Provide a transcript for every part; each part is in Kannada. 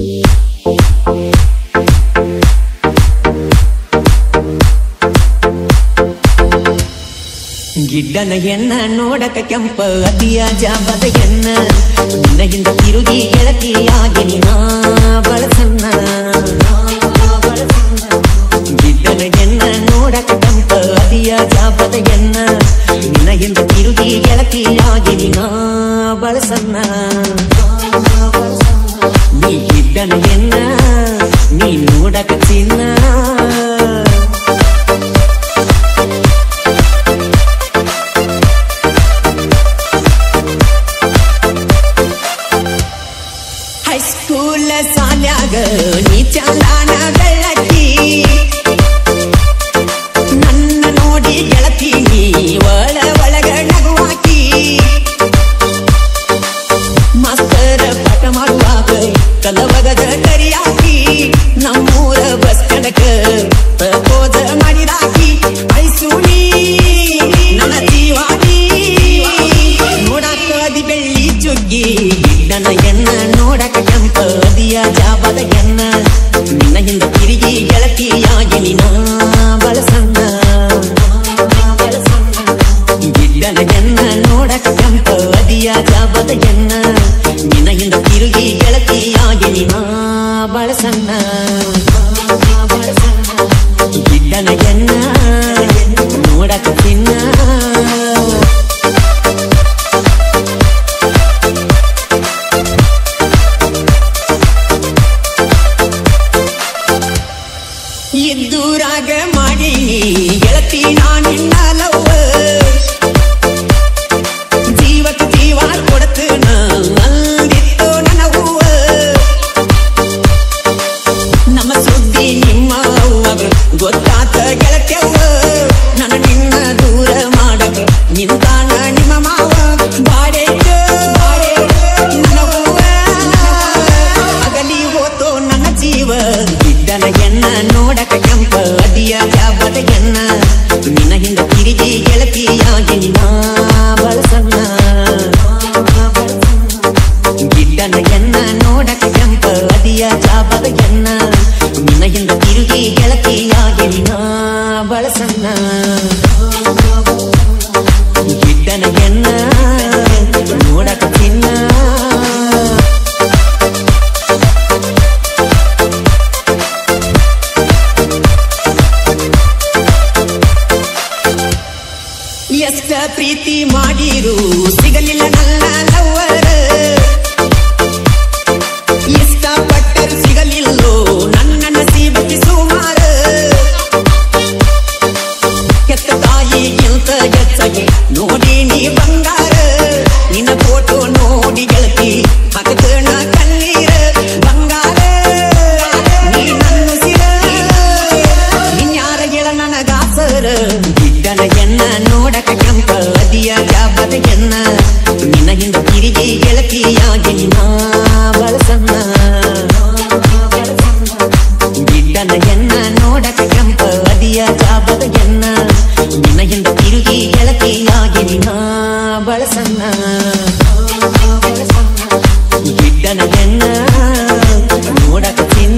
ಗಿಡ್ಡನ ಎನ್ನ ನೋಡಕ ಕೆಂಪ ಅತಿಯ ಜಾಬದ ಎನ್ನ ನಿನ್ನಗಿಂದ ತಿರುಗಿ ಗೆಳತಿಯಾಗಿ ನಾ ಬಳಸನ್ನ ಗಿಡ್ಡನ ಎನ್ನ ನೋಡಕ ಕೆಂಪ ಅತಿಯ ಜಾಬದ ಎನ್ನ ನಿನ್ನಗಿಂದ ತಿರುಗಿ ಗೆಳತಿಯಾಗಿ ನಾ ಬಳಸನ್ನ ನೀ ಗಿಡ್ಡನ ಎನ್ನ ನೀ ನೋಡಕ ಚಿನ್ನ ಹೈಸ್ಕೂಲ್ ಸಾಲ್ಯಾಗ ನೀ ಚಂದಾನ ಬೆಳಕಿ ನನ್ನ ನೋಡಿ ಗೆಳತಿ ನೀ ಒಳ ಒಳಗ ನಗುವಾಕಿ ಮಾಸ್ತರ ಪಾಠ ಮಾಡುವಾಗ ಕಲವಗದ ಕರಿಯಾಕಿ ನಮ್ಮೂರ ಬಸ್ ಕನಕ ಪ್ರಪೋಸ ಮಾಡಿದಾಕಿ ಐಸೂನಿ ನನ್ನ ಜೀವಾನಿ ನೋಡಾಕ ಅದಿ ಬೆಳ್ಳಿ ಚುಗ್ಗಿ ಗಿಡ್ಡನ ಎನ್ನ ನೋಡಕ ಕೆಂಪ ಅದಿಯ ಜಾಬದ ಎನ್ನ ನಿನ್ನ ಹಿಂದ ತಿರುಗಿ ಗೆಳತಿಯಾಗಿ ನಿನ್ನ ಬಳಸನ್ನ ಗಿಡ್ಡನ ಎನ್ನ ನೋಡಕ ಕೆಂಪ ಅದಿಯ ಜಾಬದ ಎನ್ನ ನಿನ್ನ ಹಿಂದ ತಿರುಗಿ ಗೆಳತಿಯಾಗಿ ನಿನ್ನ ಬಳಸನ್ನ ಗಿಡ್ಡನ ಎನ್ನ ನೋಡಕ ತಿನ್ನ ಇದ್ದೂರಾಗ ಮಾಡಿ ಗೆಳತಿ ನಾನಿನ್ನ ಲವ್ವ ಜೀವಕ್ಕೆ ಜೀವ ಕೊಡತನ ಅಂದಿತ್ತು ನನ್ನ ಹೂವ ನಮ್ಮ ಸುದ್ದಿ ನಿಮ್ಮ ಅವ್ವಗ ಗೊತ್ತಾತ ಗೆಳತ್ಯವ್ವ ನನ್ನ ನಿನ್ನ ದೂರ ಮಾಡಕ ನಿಂತಾನ ನಿಮ್ಮ ಮಾವ ಬಾಡೇಕ ನನ್ನ ಹೂವ ಅಗಲಿ ಹೋತೋ ನನ್ನ ಜೀವ ಇದ್ದನ ಎನ್ನ ನೋಡಕ ಕೆಂಪ ಅದಿಯ ಜಾಬದ ಎನ್ನ ನಿನ್ನ ಹಿಂದ ತಿರುಗಿ ಗೆಳತಿಯಾಗಿ ನಿನ್ನ ಬಳಸನ್ನ ಗಿಡ್ಡನ ಎನ್ನ ನೋಡಕ ಕೆಂಪ ಅದಿಯ ಜಾಬದ ಎನ್ನ ನಿನ್ನ ಹಿಂದ ತಿರುಗಿ ಗೆಳತಿಯಾಗಿ ನಿನ್ನ ಬಳಸನ್ನ ಗಿಡ್ಡನ ಎನ್ನ ನೋಡಕ ತಿನ್ನ ಎಷ್ಟ ಪ್ರೀತಿ ಮಾಡಿರು ಸಿಗಲಿಲ್ಲ ನನ್ನ ಲವ್ವರ ಇಷ್ಟಪಟ್ಟರು ಸಿಗಲಿಲ್ಲೋ ನನ್ನ ನಸೀಬಕ್ಕೆ ಸುಮಾರ ಕೆತ್ತ ತಾಯಿಗಿಂತ ಹೆಚ್ಚಗೆ ನೋಡಿ ನೀ ಬಂಗಾರ ನಿನ್ನ ಫೋಟೋ ನೋಡಿ ಗೆಳತಿ ಹಾಕತನ ಕಣ್ಣೀರ ಬಂಗಾರ ನೀ ನನ್ನ ಸಿರ ನಿನ್ಯಾರ ಗೆಳ ನನಗಾಸರ ಗಿಡ್ಡನ ಎನ್ನ ನೋಡಕ ಕೆಂಪ ಅದಿಯ ಜಾಬದ ಎನ್ನ ನಿನ್ನ ಹಿಂದ ತಿರುಗಿ ಗೆಳತಿಯಾಗಿ ನಿನ್ನ ಬಳಸನ್ನ ಗಿಡ್ಡನ ಎನ್ನ ನೋಡಕ ಕೆಂಪ ಅದಿಯ ಜಾಬದ ಎನ್ನ ನಿನ್ನ ಹಿಂದ ತಿರುಗಿ ಗೆಳತಿಯಾಗಿ ನಿನ್ನ ಬಳಸನ್ನ ಗಿಡ್ಡನ ಎನ್ನ ನೋಡಕ ಚಿನ್ನ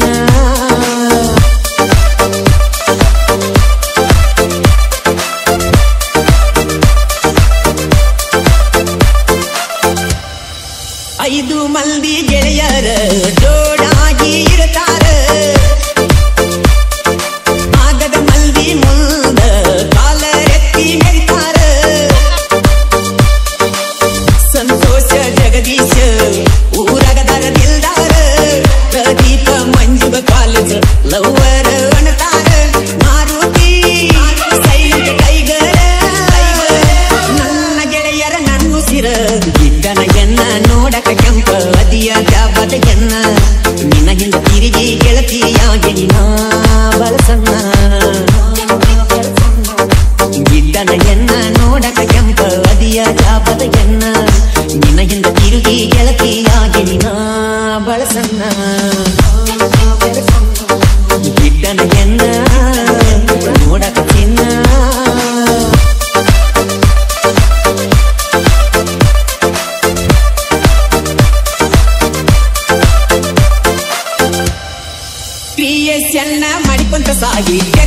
ಐದು ಮಂದಿ ಗೆಳೆಯರ ಜೋಡಾಗಿ ಇರ್ತಾರ ಆಗದ ಮಂದಿ ಮುಂದ ಕಾಲರೆತ್ತಿ ಮೆರಿತಾರ ಸಂತೋಷ ಜಗದೀಶ ಊರಗದರ ದಿಲ್ದಾರ ಪ್ರದೀಪ ಮಂಜುಗ ಕಾಲೇಜ್ ಲವ್ವರ ಅಣತಾರ ಮಾರುತಿ ಸೈಲೆಂಟ್ ಟೈಗರ ನನ್ನ ಗೆಳೆಯರ ನನ್ನುಸಿರ ಗಿಡ್ಡನ ಎನ್ನ ನೋಡಕ ಕೆಂಪ ಅದಿಯ ಜಾಬದ ಎನ್ನ ನಿನ್ನ ಹಿಂದ ತಿರುಗಿ ಗೆಳತಿಯಾಗಿ ನಿನ್ನ ಬಳಸನ್ನ ಗಿಡ್ಡನ ಎನ್ನ ನೋಡಕ ಕೆಂಪ ಅದಿಯ ಜಾಬದ ಎನ್ನ ನಿನ್ನ ಹಿಂದ ತಿರುಗಿ ಗೆಳತಿಯಾಗಿ ನಿನ್ನ ಬಳಸನ್ನ ಗಿಡ್ಡನ ಎನ್ನ ನೋಡಕ ಚಿನ್ನ ಸಾಹಿತ್ಯ